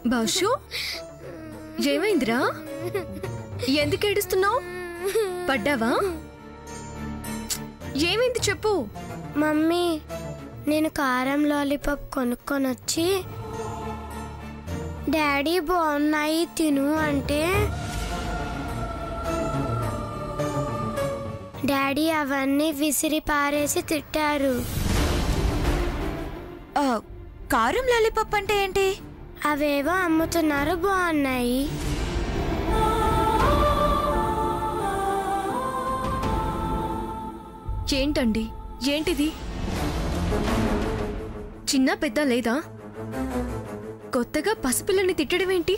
బౌషు ఏమైందిరా ఎందుకు ఏడుస్తున్నావు పడ్డావా ఏమైంది చెప్పు మమ్మీ నేను కారం లాలీపాప్ కొనుక్కొని వచ్చి డాడీ బాగున్నాయి తిను అంటే డాడీ అవన్నీ విసిరి పారేసి తిట్టారు ఆ, కారం లాలీపాప్ అంటే ఏంటి అవేవో అమ్ముతున్నారు బాగున్నాయి ఏంటండి ఏంటిది చిన్న పెద్ద లేదా కొత్తగా పసిపిల్లని తిట్టడం ఏంటి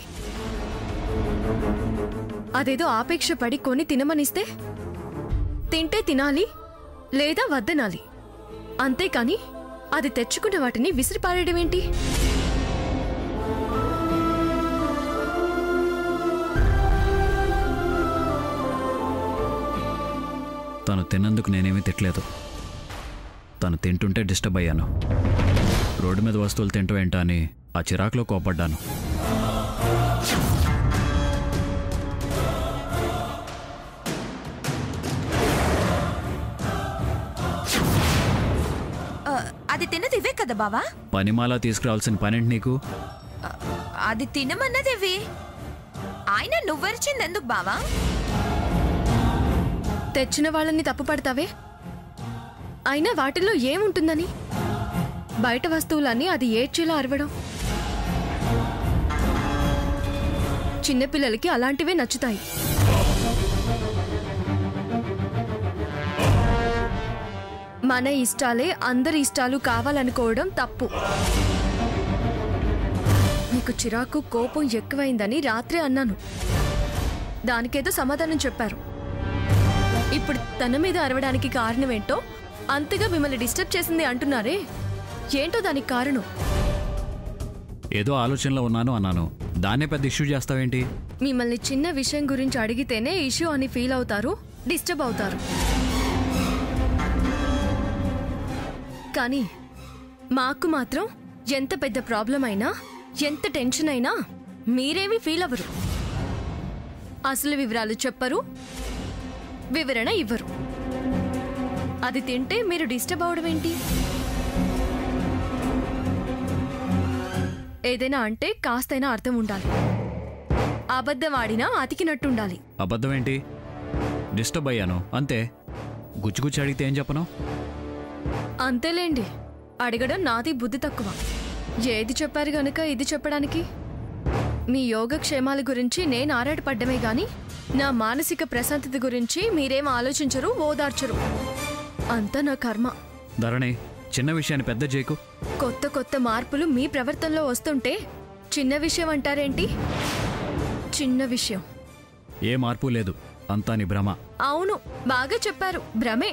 అదేదో ఆపేక్ష పడి కొని తినమనిస్తే తింటే తినాలి లేదా వద్దనాలి అంతేకాని అది తెచ్చుకున్న వాటిని విసిరిపారేయడం ఏంటి తను తిన్నందుకు నేనేమీ తిట్టలేదు తను తింటుంటే డిస్టర్బ్ అయ్యాను రోడ్డు మీద వస్తువులు తింటూ ఏంటా అని ఆ చిరాకులో కోపడ్డాను ఆ, అది తిన్నది ఇవే కదా బావా పనిమాలా తీసుకురావాల్సిన పనేంటి నీకు ఆ, అది తినమన్నది ఇవి ఆయన నువ్వరిచింది ఎందుకు బావా తెచ్చిన వాళ్ళని తప్పుపడతావే అయినా వాటిల్లో ఏముంటుందని బయట వస్తువులన్నీ అది ఏడ్చేలా అరవడం చిన్నపిల్లలకి అలాంటివే నచ్చుతాయి మన ఇష్టాలే అందరి ఇష్టాలు కావాలనుకోవడం తప్పు నీకు చిరాకు కోపం ఎక్కువైందని రాత్రే అన్నాను దానికేదో సమాధానం చెప్పారు ఇప్పుడు తన మీద అరవడానికి కారణమేంటో అంతగా మిమ్మల్ని డిస్టర్బ్ చేసింది అంటున్నారే ఏంటో దానికి కారణం ఏదో ఆలోచనలో ఉన్నాను అన్నాను దాన్నే పెద్ద ఇష్యూ చేస్తావేంటి మిమ్మల్ని చిన్న విషయం గురించి అడిగితేనే ఇష్యూ అని ఫీల్ అవుతారు డిస్టర్బ్ అవుతారు కానీ మాకు మాత్రం ఎంత పెద్ద ప్రాబ్లం అయినా ఎంత టెన్షన్ అయినా మీరేమీ ఫీల్ అవ్వరు అసలు వివరాలు చెప్పరు వివరణ ఇవ్వరు అది తింటే మీరు డిస్టర్బ్ అవడం ఏంటి ఏదైనా అంటే కాస్తైనా అర్థం ఉండాలి అబద్ధం ఆడినా అతికినట్టుండాలి అబద్ధం ఏంటి డిస్టర్బ్ అయ్యాను అంతే గుచ్చిగుచ్చి అడిగితే ఏం చెప్పను అంతేలేండి అడగడం నాది బుద్ధి తక్కువ ఏది చెప్పారు గనుక ఇది చెప్పడానికి మీ యోగక్షేమాల గురించి నేను ఆరాటపడ్డమే గాని నా మానసిక ప్రశాంతత గురించి మీరేం ఆలోచించరు ఓదార్చరు అంతా నా కర్మ ధరణి చిన్న విషయాన్ని పెద్ద చేయకు కొత్త కొత్త మార్పులు మీ ప్రవర్తనలో వస్తుంటే చిన్న విషయం అంటారేంటి చిన్న విషయం ఏ మార్పు లేదు అంతా నీ భ్రమ అవును బాగా చెప్పారు భ్రమే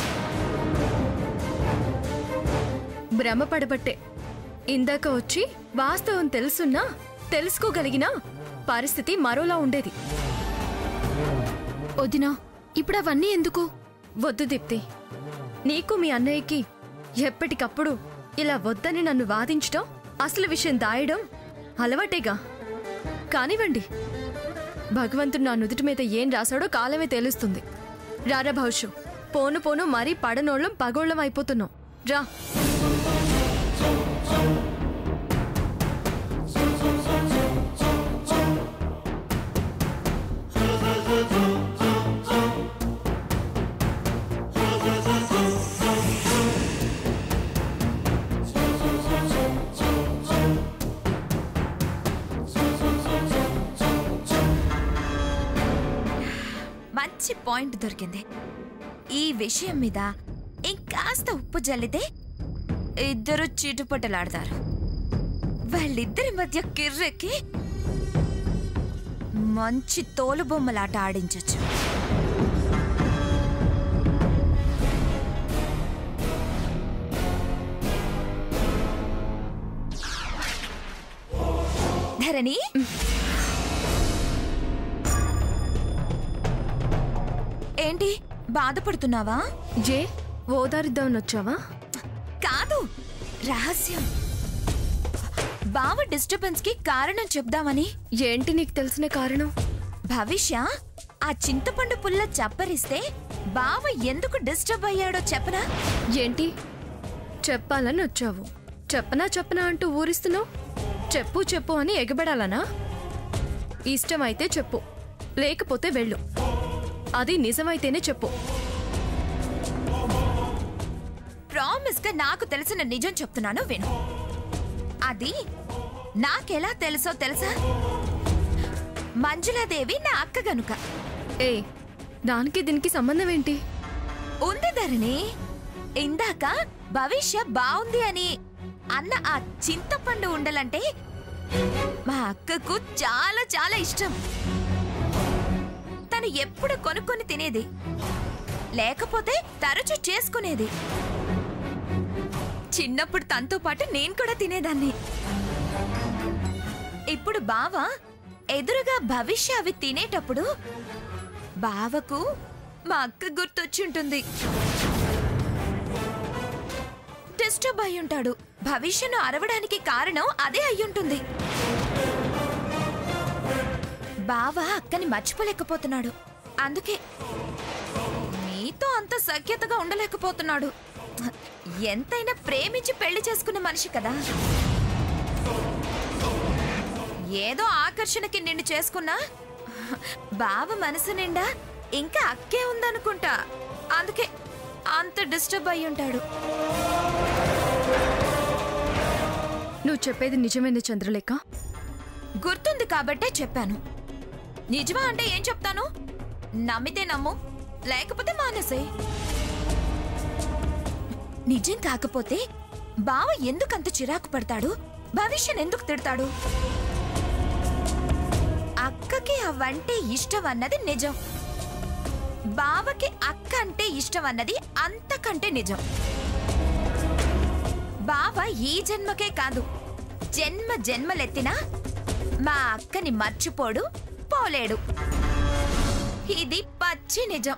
భ్రమ పడబట్టే ఇందాక వచ్చి వాస్తవం తెలుసున్నా తెలుసుకోగలిగినా పరిస్థితి మరోలా ఉండేది వదినా ఇప్పుడు అవన్నీ ఎందుకు వద్దు దీప్తి నీకు మీ అన్నయ్యకి ఎప్పటికప్పుడు ఇలా వద్దని నన్ను వాదించడం అసలు విషయం దాయడం అలవాటేగా కానివ్వండి భగవంతుడు నా నుదుటి మీద ఏం రాశాడో కాలమే తెలుస్తుంది రారా భవిష్యు పోను పోను మరీ పడనోళ్ళం పగోళ్ళం అయిపోతున్నాం రా మంచి పాయింట్ దొరికింది ఈ విషయం మీద ఇంకాస్త ఉప్పు జల్లితే ఇద్దరు చీటుపట్టలాడతారు వాళ్ళిద్దరి మధ్య కిర్రెక్కి మంచి తోలుబొమ్మలాట ఆడించొచ్చు ధరణి ఏంటి బాధపడుతున్నావా ఏ ఓదారిద్దామని వచ్చావా కాదు రహస్యం బావ డిస్టర్బెన్స్ కి కారణం చెప్దామని ఏంటి నీకు తెలిసిన కారణం భవిష్య ఆ చింతపండు పుల్ల చప్పరిస్తే బావ ఎందుకు డిస్టర్బ్ అయ్యాడో చెప్పనా ఏంటి చెప్పాలని వచ్చావు చెప్పనా చెప్పనా అంటూ ఊరిస్తున్నావు చెప్పు చెప్పు అని ఎగబడాలనా ఇష్టమైతే చెప్పు లేకపోతే వెళ్ళు అది నిజమైతేనే చెప్పు ప్రామిస్ గా నాకు తెలిసిన నిజం చెప్తున్నాను విను అది నాకెలా తెలుసో తెలుసా మంజులాదేవి నా అక్క గనుక ఏ దానికి దీనికి సంబంధం ఏంటి ఉంది ధరణి ఇందాక భవిష్య బాగుంది అని అన్న ఆ చింతపండు ఉండలంటే మా అక్కకు చాలా చాలా ఇష్టం తను ఎప్పుడు కొనుక్కొని తినేది లేకపోతే తరచు చేసుకునేది చిన్నప్పుడు తనతో పాటు నేను కూడా తినేదాన్ని ఇప్పుడు బావ ఎదురుగా భవిష్య అవి తినేటప్పుడు బావకు మా అక్క గుర్తొచ్చుంటుంది డిస్టర్బ్ అయి ఉంటాడు భవిష్యను అరవడానికి కారణం అదే అయ్యుంటుంది బావ అక్కని మర్చిపోలేకపోతున్నాడు అందుకే మీతో అంత సఖ్యతగా ఉండలేకపోతున్నాడు ఎంతైనా ప్రేమించి పెళ్లి చేసుకున్న మనిషి కదా ఏదో ఆకర్షణకి నిన్ను చేసుకున్నా బావ మనసు నిండా ఇంకా అక్కే ఉందనుకుంటా అందుకే అంత డిస్టర్బ్ అయి ఉంటాడు నువ్వు చెప్పేది నిజమేనా చంద్రలేఖ గుర్తుంది కాబట్టే చెప్పాను నిజమా అంటే ఏం చెప్తాను నమ్మితే నమ్ము లేకపోతే మానేసే నిజం కాకపోతే బావ ఎందుకంత చిరాకు పడతాడు భవిష్యన్ ఎందుకు తిడతాడు అక్కకి అవంటే ఇష్టం అన్నది నిజం బావకి అక్క అంటే ఇష్టం అన్నది అంతకంటే నిజం బావ ఈ జన్మకే కాదు జన్మ జన్మలెత్తినా మా అక్కని మర్చిపోడు పోలేడు ఇది పచ్చి నిజం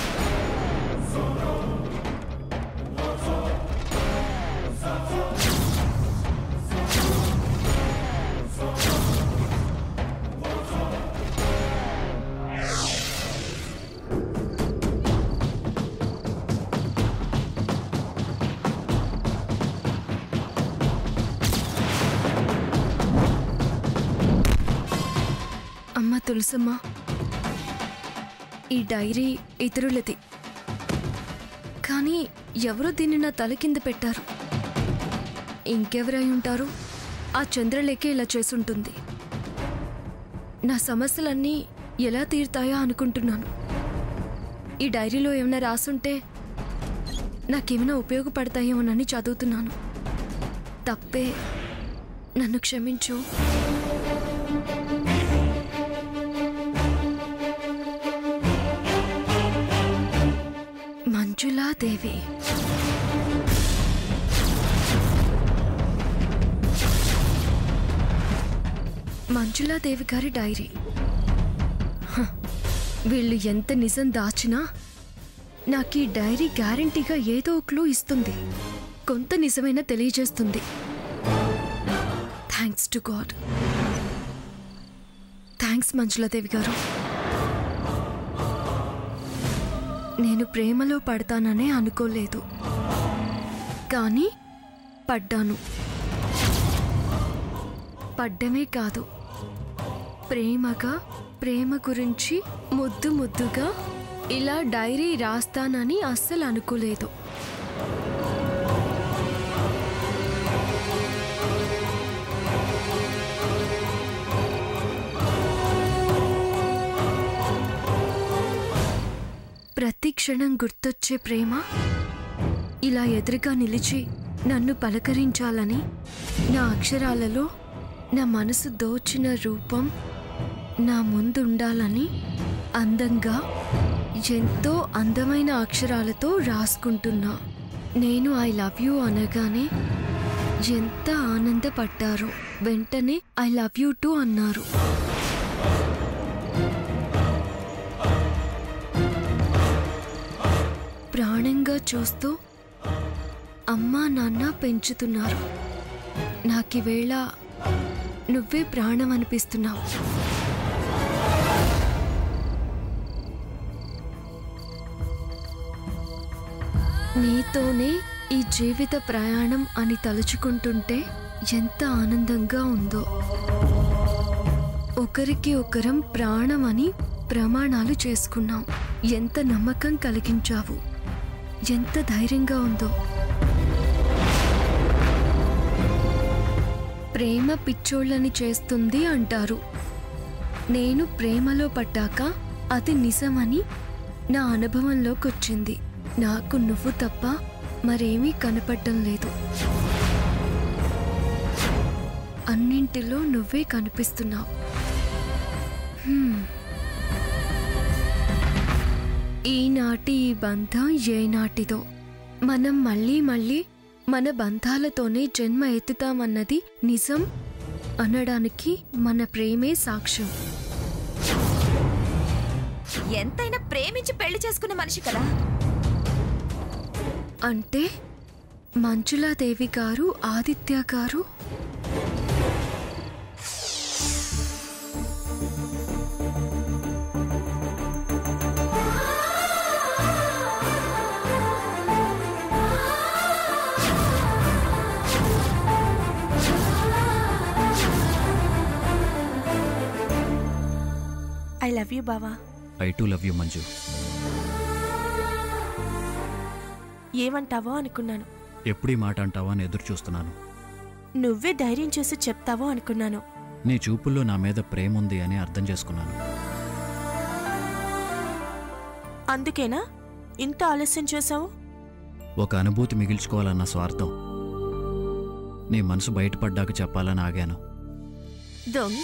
అమ్మ తులసమ్మ ఈ డైరీ ఇతరులది కానీ ఎవరో దీన్ని నా తల కింద పెట్టారు ఇంకెవరై ఉంటారు ఆ చంద్రలేఖ ఇలా చేసుంటుంది నా సమస్యలన్నీ ఎలా తీరుతాయా అనుకుంటున్నాను ఈ డైరీలో ఏమైనా రాసుంటే నాకేమైనా ఉపయోగపడతాయేమోనని చదువుతున్నాను తప్పే నన్ను క్షమించు మంజులాదేవి మంజులాదేవి గారి డైరీ హ, వీళ్ళు ఎంత నిజం దాచినా నాకు ఈ డైరీ గ్యారంటీగా ఏదో ఒక క్లూ ఇస్తుంది కొంత నిజమైనా తెలియజేస్తుంది thanks to God thanks Manjuladevi garu నేను ప్రేమలో పడతాననే అనుకోలేదు కానీ పడ్డాను పడ్డమే కాదు ప్రేమగా ప్రేమ గురించి ముద్దు ముద్దుగా ఇలా డైరీ రాస్తానని అస్సలు అనుకోలేదు ప్రతి క్షణం గుర్తొచ్చే ప్రేమ ఇలా ఎదురుగా నిలిచి నన్ను పలకరించాలని నా అక్షరాలలో నా మనసు దోచిన రూపం నా ముందుండాలని అందంగా ఎంతో అందమైన అక్షరాలతో రాసుకుంటున్నా నేను ఐ లవ్ యూ అనగానే ఎంత ఆనందపడ్డారో వెంటనే ఐ లవ్ యూ టూ అన్నారు ప్రాణంగా చూస్తూ అమ్మా నాన్న పెంచుతున్నారు నాకివేళ నువ్వే ప్రాణం అనిపిస్తున్నావు నీతోనే ఈ జీవిత ప్రయాణం అని తలుచుకుంటుంటే ఎంత ఆనందంగా ఉందో ఒకరికి ఒకరం ప్రాణం అని ప్రమాణాలు చేసుకున్నాం ఎంత నమ్మకం కలిగించావు ఎంత ధైర్యంగా ఉందో ప్రేమ పిచ్చోళ్ళని చేస్తుంది అంటారు నేను ప్రేమలో పడ్డాక అది నిజమని నా అనుభవంలోకి వచ్చింది నాకు నువ్వు తప్ప మరేమీ కనపడటం లేదు అన్నింటిలో నువ్వే కనిపిస్తున్నావు హ్మ్. ఈనాటి ఈ బంధం ఏనాటిదో మనం మళ్ళీ మళ్ళీ మన బంధాలతోనే జన్మ ఎత్తుతామన్నది నిజం అనడానికి మన ప్రేమే సాక్ష్యం ఎంతైనా ప్రేమించి పెళ్లి చేసుకున్న మనిషి కదా అంటే Manjula Devi garu Aditya garu I love you బావా I too love you Manju ఏమంటావో అనుకున్నాను ఎప్పుడు ఈ మాట అంటావా అని ఎదురు చూస్తున్నాను నువ్వే ధైర్యం చేసి చెప్తావో అనుకున్నాను నీ చూపుల్లో నా మీద ప్రేమ ఉంది అని అర్థం చేసుకున్నాను అందుకేనా ఇంత ఆలస్యం చేశావు ఒక అనుభూతి మిగిల్చుకోవాలన్న స్వార్థం నీ మనసు బయటపడ్డాక చెప్పాలని ఆగాను దొంగ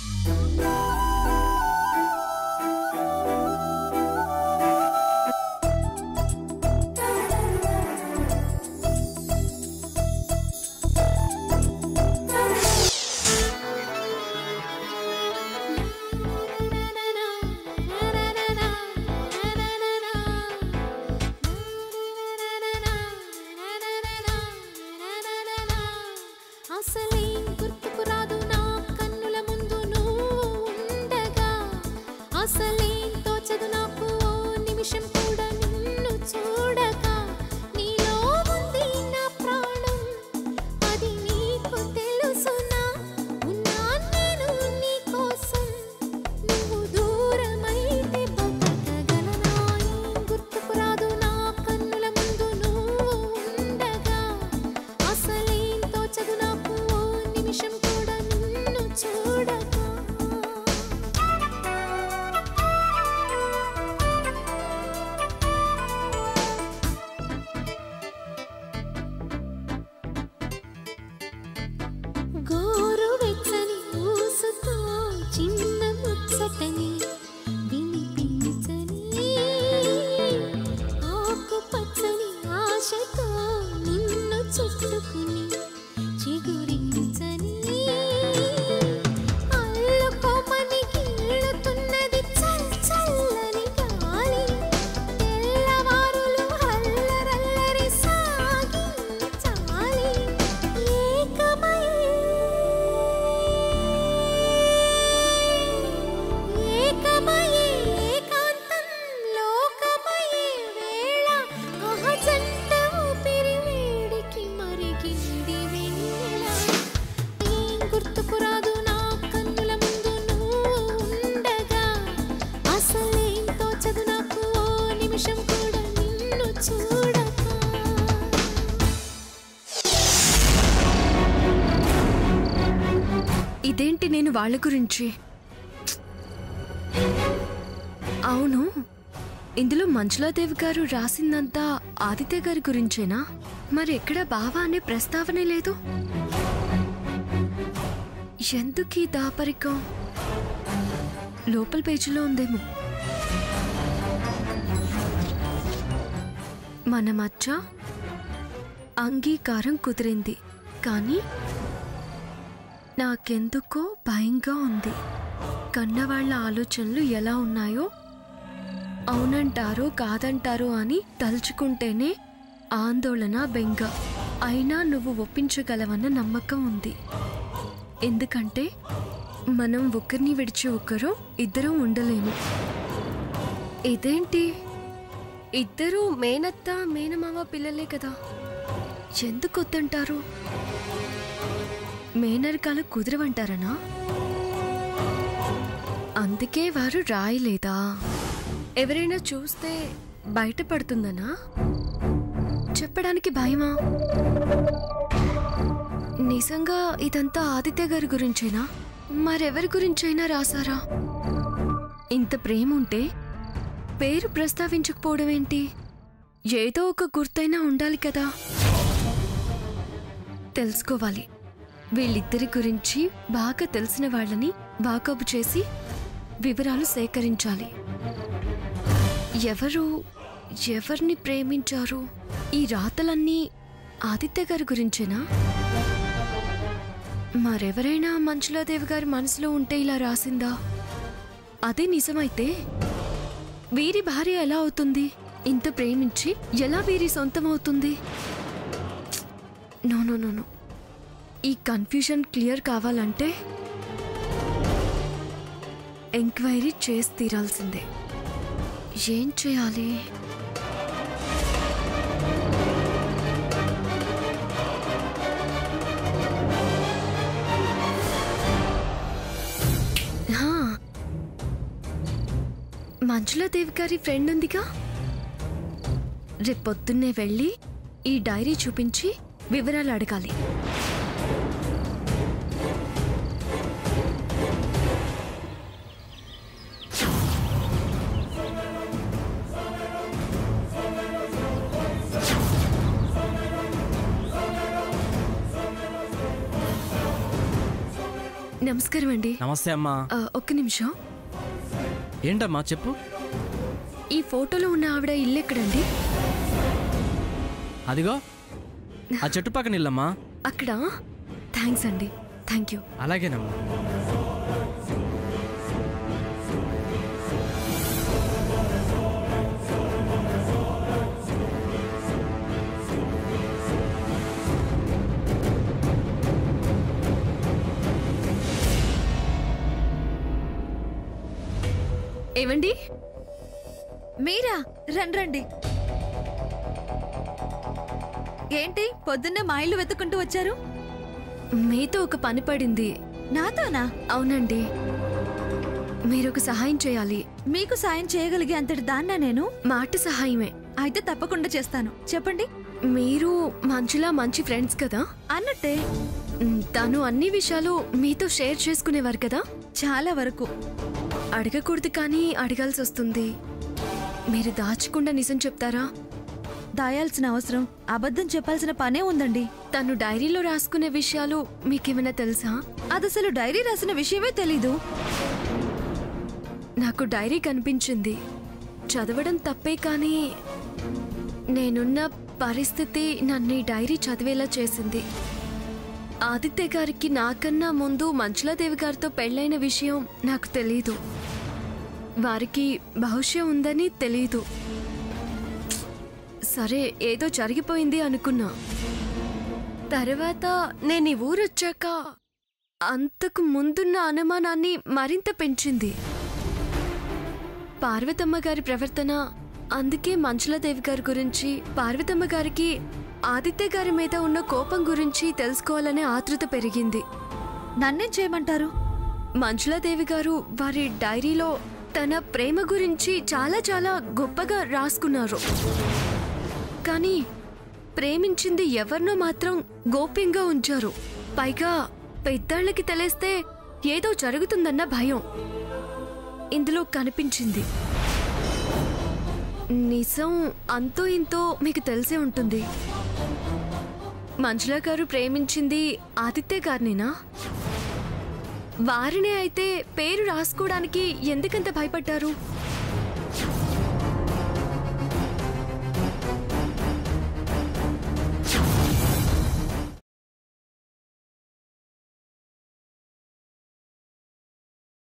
అసలేం గుర్తుకు రాదు నా కన్నుల ముందు నువ్వు ఉండగా అసలేం తోచదు నాకు ఓ నిమిషం కూడా నిన్ను చూడగా నీలో ఉంది నా ప్రాణం అది నీకు తెలుసునా ఉన్నా నేను నీ కోసం నువ్వు దూరమైతే బతకగలనా ఏం గుర్తుకు రాదు నా కన్నుల ముందు నువ్వు ఉండగా అసలేం తోచదు నాకు ఓ నిమిషం కూడా నిన్ను చూడగా గోరు వెచ్చని ఊసుతో చిన్న ముచ్చటని వినిపించని ఆకు పచ్చని ఆశతో నిన్ను చుట్టుకుని చిగురించని అల్లుకోమని కీళ్ళుతున్నది చల్ చల్లని గాలి తెల్లవారులు అల్లరల్లరి సాగించాలి ఏకమై ఏకమయే ఏకాంతం లోకమయే వేళ ఆహ జంట ఊపిరి వేడికి మరిగింది వేళ ఏం గుర్తుకు రాదు నా కన్నుల ముందు నువ్వు ఉండగా అసలేం తోచదు నాకు ఓ నిమిషం కూడా నిన్ను చూడగా ఇదేంటి నేను వాళ్ళ గురించి అవును ఇందులో మంజులాదేవి గారు రాసిందంతా ఆదిత్య గారి గురించేనా మరి ఎక్కడ బావా అనే ప్రస్తావనే లేదు ఎందుకు ఈ దాపరికం లోపల పేజీలో ఉందేమో మన మధ్య అంగీకారం కుదిరింది కానీ నాకెందుకో భయంగా ఉంది కన్నవాళ్ల ఆలోచనలు ఎలా ఉన్నాయో అవునంటారో కాదంటారో అని తలుచుకుంటేనే ఆందోళన బెంగ అయినా నువ్వు ఒప్పించగలవన్న నమ్మకం ఉంది ఎందుకంటే మనం ఒకరిని విడిచి ఒకరు ఇద్దరం ఉండలేము ఇదేంటి ఇద్దరు మేనత్త మేనమామ పిల్లలే కదా ఎందుకు వద్దంటారు మేనరకాలు కుదరవంటారనా అందుకే వారు రాయలేదా ఎవరైనా చూస్తే బయటపడుతుందనా చెప్పడానికి భయమా నిజంగా ఇదంతా ఆదిత్య గారి గురించేనా మరెవరి గురించైనా రాసారా ఇంత ప్రేమ ఉంటే పేరు ప్రస్తావించకపోవడం ఏంటి ఏదో ఒక గుర్తైనా ఉండాలి కదా తెలుసుకోవాలి వీళ్ళిద్దరి గురించి బాగా తెలిసిన వాళ్ళని వాకబు చేసి వివరాలు సేకరించాలి ఎవరు ఎవరిని ప్రేమించారు ఈ రాతలన్నీ ఆదిత్య గారి గురించేనా మరెవరైనా మంచులాదేవి గారి మనసులో ఉంటే ఇలా రాసిందా అదే నిజమైతే వీరి భార్య ఎలా అవుతుంది ఇంత ప్రేమించి ఎలా వీరి సొంతం అవుతుంది నో నో నో నో ఈ కన్ఫ్యూజన్ క్లియర్ కావాలంటే ఎంక్వైరీ చేసి తీరాల్సిందే ఏం చేయాలి హా. మంజులాదేవి గారి ఫ్రెండ్ ఉందిగా రేపొద్దున్నే వెళ్ళి ఈ డైరీ చూపించి వివరాలు అడగాలి నమస్కారం అండి నమస్తే అమ్మా ఆ, ఒక్క నిమిషం ఏంటమ్మా చెప్పు ఈ ఫోటోలో ఉన్న ఆవిడ ఇల్లు ఎక్కడండి అదిగో ఆ చెట్టు పక్కన ఇల్లమ్మా అక్కడ థ్యాంక్స్ అండి థ్యాంక్ యూ అలాగేనమ్మా ఏమండి మీరా రండి రండి ఏంటి పొద్దున్నే మా ఇల్లు వెతుక్కుంటూ వచ్చారు మీతో ఒక పని పడింది నాతోనా అవునండి మీరు ఒక సహాయం చేయాలి మీకు సాయం చేయగలిగే అంతటి దాన్నా నేను మాట సహాయమే అయితే తప్పకుండా చేస్తాను చెప్పండి మీరు మంచులా మంచి ఫ్రెండ్స్ కదా అన్నట్టే మ్, తను అన్ని విషయాలు మీతో షేర్ చేసుకునేవారు కదా చాలా వరకు అడగకూడదు కానీ అడగాల్సి వస్తుంది మీరు దాచకుండా నిజం చెప్తారా దాయాల్సిన అవసరం అబద్ధం చెప్పాల్సిన పనే ఉందండి తను డైరీలో రాసుకునే విషయాలు మీకేమైనా తెలుసా అదసలు డైరీ రాసిన విషయమే తెలీదు నాకు డైరీ కనిపించింది చదవడం తప్పే కానీ నేనున్న పరిస్థితి నన్ను ఈ డైరీ చదివేలా చేసింది ఆదిత్య గారికి నాకన్నా ముందు మంచులాదేవి గారితో పెళ్ళైన విషయం నాకు తెలీదు వారికి భవిష్య ఉందని తెలీదు సరే ఏదో జరిగిపోయింది అనుకున్నా తర్వాత నేను ఈ ఊరొచ్చాక అంతకు ముందున్న అనుమానాన్ని మరింత పెంచింది పార్వతమ్మ గారి ప్రవర్తన అందుకే మంచులాదేవి గారి గురించి పార్వతమ్మ గారికి ఆదిత్య గారి మీద ఉన్న కోపం గురించి తెలుసుకోవాలనే ఆతృత పెరిగింది నన్నేం చేయమంటారు మంజులాదేవి గారు వారి డైరీలో తన ప్రేమ గురించి చాలా చాలా గొప్పగా రాసుకున్నారు కానీ ప్రేమించింది ఎవరినో మాత్రం గోప్యంగా ఉంచారు పైగా పెద్దాళ్ళకి తెలిస్తే ఏదో జరుగుతుందన్న భయం ఇందులో కనిపించింది నిజం అంతో ఇంతో మీకు తెలిసే ఉంటుంది మంజులా గారు ప్రేమించింది ఆదిత్య గారినేనా వారినే అయితే పేరు రాసుకోవడానికి ఎందుకంత భయపడ్డారు